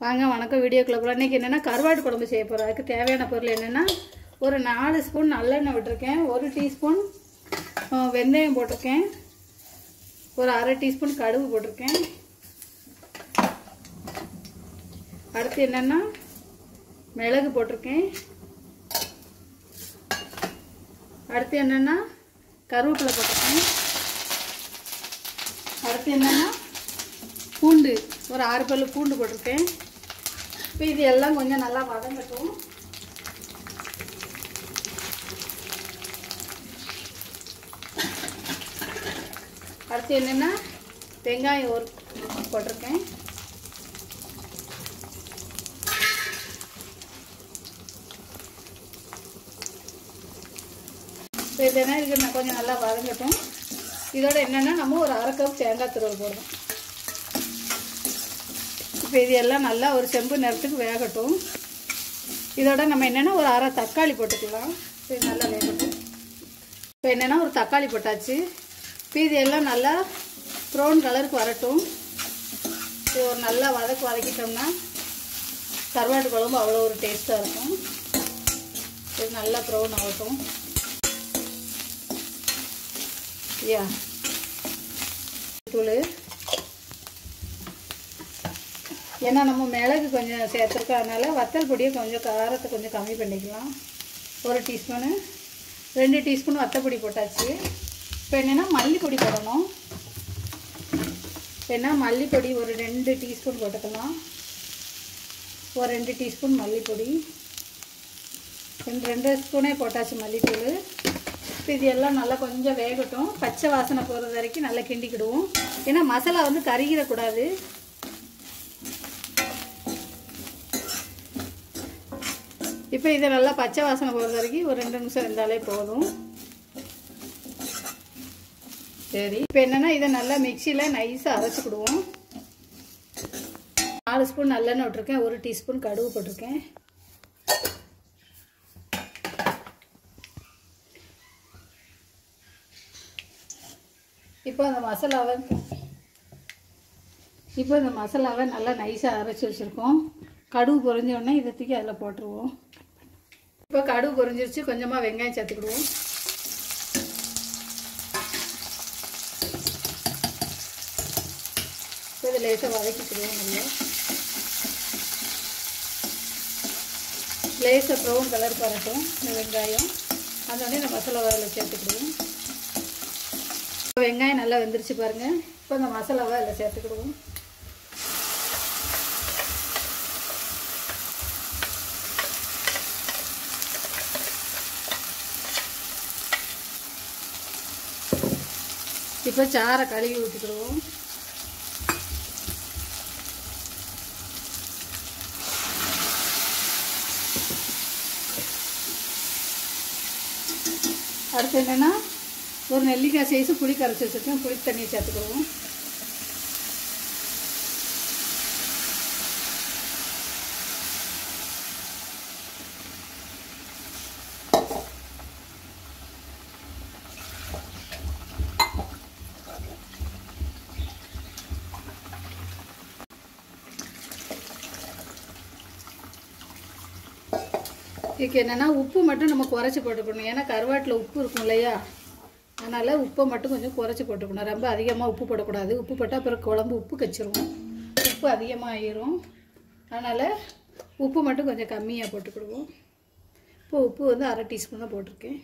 வாங்க வணக்கம் வீடியோக்குள்ள போகலாம் இன்றைக்கி என்னென்னா கருவாடு குழம்பு செய்ய போகிறோம் அதுக்கு தேவையான பொருள் என்னென்னா ஒரு நாலு ஸ்பூன் நல்லெண்ணெய் விட்டுருக்கேன் ஒரு டீஸ்பூன் அஹ், வெந்தயம் போட்டிருக்கேன் ஒரு அரை டீஸ்பூன் கடுகு போட்டிருக்கேன் அடுத்து என்னென்னா மிளகு போட்டிருக்கேன் அடுத்து என்னென்னா கருவேப்பிலை போட்டிருக்கேன் அடுத்து என்னென்னா பூண்டு ஒரு ஆறு பல்லு பூண்டு போட்டிருக்கேன் இப்போ இது எல்லாம் கொஞ்சம் நல்லா வதங்கட்டும் அடுத்து என்னென்னா வெங்காயம் ஒரு போட்டிருக்கேன் இப்போ இது என்ன இருக்கு நான் கொஞ்சம் நல்லா வதங்கட்டும் இதோட என்னென்னா நம்ம ஒரு அரை கப் தேங்காய் துருவல் போடுறோம் இப்போ இது எல்லாம் நல்லா ஒரு செம்பு நேரத்துக்கு வேகட்டும் இதோட நம்ம என்னென்னா ஒரு அரை தக்காளி போட்டுக்கலாம் இப்போ இது நல்லா வேகட்டும் இப்போ என்னென்னா ஒரு தக்காளி போட்டாச்சு இப்போ இது எல்லாம் நல்லா ப்ரௌன் கலருக்கு வரட்டும் இது ஒரு நல்லா வதக்கு வதக்கிட்டோம்னா கருவாட்டு குழம்பு அவ்வளோ ஒரு டேஸ்ட்டாக இருக்கும் இது நல்லா ப்ரௌன் ஆகட்டும் யா தூள் ஏன்னா நம்ம மிளகு கொஞ்சம் சேர்த்துருக்கறதுனால வத்தல் பொடியை கொஞ்சம் காரத்தை கொஞ்சம் கம்மி பண்ணிக்கலாம் ஒரு டீஸ்பூனு ரெண்டு டீஸ்பூன் வத்தப்பொடி போட்டாச்சு இப்போ என்னென்னா மல்லிப்பொடி போடணும் ஏன்னா மல்லிப்பொடி ஒரு ரெண்டு டீஸ்பூன் போட்டுக்கலாம் ஒரு ரெண்டு டீஸ்பூன் மல்லிப்பொடி ரெண்டு ரெண்டு ஸ்பூனே போட்டாச்சு மல்லித்தூள் இப்போ இது எல்லாம் நல்லா கொஞ்சம் வேகட்டும் பச்சை வாசனை போகிறது வரைக்கும் நல்லா கிண்டிக்கிடுவோம் ஏன்னா மசாலா வந்து கருகிடக்கூடாது இப்போ இதை நல்லா பச்சை வாசனை போகிறது வரைக்கும் ஒரு ரெண்டு நிமிஷம் இருந்தாலே போதும் சரி இப்போ என்னென்னா இதை நல்லா மிக்சியில் நைஸாக அரைச்சிக்கிடுவோம் நாலு ஸ்பூன் நல்லெண்ணெய் விட்டுருக்கேன் ஒரு டீஸ்பூன் கடுகு போட்டிருக்கேன் இப்போ அந்த மசாலாவை இப்போ இந்த மசாலாவை நல்லா நைஸாக அரைச்சி வச்சுருக்கோம் கடுகு பொரிஞ்ச உடனே இதை தூக்கி அதில் போட்டுருவோம் இப்போ கடுகு பொரிஞ்சிருச்சு கொஞ்சமாக வெங்காயம் சேர்த்துக்கிடுவோம் இப்போ இதை லேசாக வதக்கிக்கிடுவோம் நல்லா லேசாக ப்ரௌன் கலர் பரட்டும் இந்த வெங்காயம் அதோடனே இந்த மசாலாவை அதில் சேர்த்துக்கிடுவோம் இப்போ வெங்காயம் நல்லா வெந்துருச்சு பாருங்கள் இப்போ இந்த மசாலாவை அதில் சேர்த்துக்கிடுவோம் இப்போ சாரை கழுவி ஊற்றிக்கிடுவோம் அடுத்து என்னென்னா ஒரு நெல்லிக்காய் சைஸு புளி கரைச்சி வச்சுருக்கேன் புளி தண்ணியை சேர்த்துக்கிடுவோம் இதுக்கு என்னென்னா உப்பு மட்டும் நம்ம குறைச்சி போட்டுக்கணும் ஏன்னா கருவாட்டில் உப்பு இருக்கும் இல்லையா அதனால் உப்பை மட்டும் கொஞ்சம் குறைச்சி போட்டுக்கணும் ரொம்ப அதிகமாக உப்பு போடக்கூடாது உப்பு போட்டால் அப்புறம் குழம்பு உப்பு கச்சிரும் உப்பு அதிகமாக ஆயிரும் அதனால் உப்பு மட்டும் கொஞ்சம் கம்மியாக போட்டுக்கிடுவோம் இப்போ உப்பு வந்து அரை டீஸ்பூன் தான் போட்டிருக்கேன்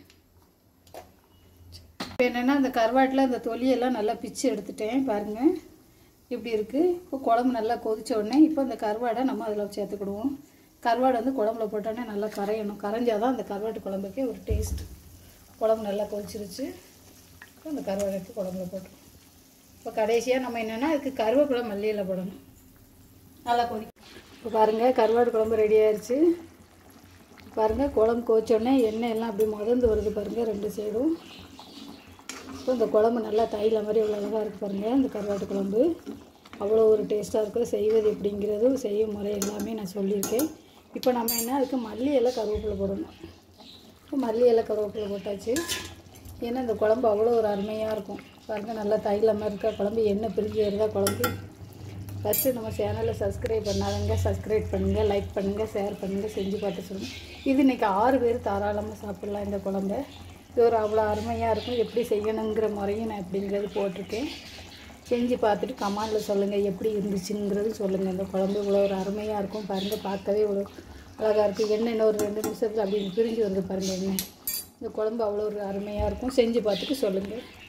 இப்போ என்னென்னா அந்த கருவாட்டில் அந்த தொலியெல்லாம் நல்லா பிச்சு எடுத்துட்டேன் பாருங்கள் இப்படி இருக்குது இப்போ குழம்பு நல்லா கொதிச்ச உடனே இப்போ அந்த கருவாடை நம்ம அதில் சேர்த்துக்கிடுவோம் கருவாடு வந்து குழம்புல போட்டோன்னே நல்லா கரையணும் கரைஞ்சால் தான் அந்த கருவாட்டு குழம்புக்கே ஒரு டேஸ்ட் குழம்பு நல்லா கொதிச்சிருச்சு இப்போ அந்த கருவாடு எடுத்து குழம்புல போட்டுருவோம் இப்போ கடைசியாக நம்ம என்னென்னா அதுக்கு கருவேப்பிலை மல்லியில் போடணும் நல்லா கொதி இப்போ பாருங்கள் கருவாடு குழம்பு ரெடி ஆயிடுச்சு பாருங்கள் குழம்பு கொதிச்சோடனே எண்ணெய் எல்லாம் அப்படி முதந்து வருது பாருங்கள் ரெண்டு சைடும் இப்போ இந்த குழம்பு நல்லா தைல மாதிரி இவ்வளோ அழகாக இருக்குது பாருங்கள் இந்த கருவாட்டு குழம்பு அவ்வளோ ஒரு டேஸ்ட்டாக இருக்கும் செய்வது எப்படிங்கிறது செய்யும் முறை எல்லாமே நான் சொல்லியிருக்கேன் இப்போ நம்ம என்ன அதுக்கு மல்லி இலை கருவேப்பிலை போடணும் இப்போ மல்லி இலை கருவேப்பிலை போட்டாச்சு ஏன்னா இந்த குழம்பு அவ்வளோ ஒரு அருமையாக இருக்கும் பாருங்கள் நல்லா தைல மாதிரி இருக்கா குழம்பு எண்ணெய் பிரிஞ்சு வருதா குழம்பு ஃபஸ்ட்டு நம்ம சேனலை சப்ஸ்கிரைப் பண்ணாதவங்க சப்ஸ்கிரைப் பண்ணுங்கள் லைக் பண்ணுங்கள் ஷேர் பண்ணுங்கள் செஞ்சு பார்த்து சொல்லுங்கள் இது இன்றைக்கி ஆறு பேர் தாராளமாக சாப்பிட்லாம் இந்த குழம்ப இது ஒரு அவ்வளோ அருமையாக இருக்கும் எப்படி செய்யணுங்கிற முறையும் நான் எப்படிங்கிறது போட்டிருக்கேன் செஞ்சு பார்த்துட்டு கமாண்டில் சொல்லுங்கள் எப்படி இருந்துச்சுங்கிறது சொல்லுங்கள் இந்த குழம்பு இவ்வளோ ஒரு அருமையாக இருக்கும் பாருங்கள் பார்க்கவே இவ்வளோ அழகாக இருக்கும் எண்ணெய் இன்னும் ஒரு ரெண்டு நிமிஷத்தில் அப்படி பிரிஞ்சு வருது பாருங்கள் எண்ணெய் இந்த குழம்பு அவ்வளோ ஒரு அருமையாக இருக்கும் செஞ்சு பார்த்துட்டு சொல்லுங்கள்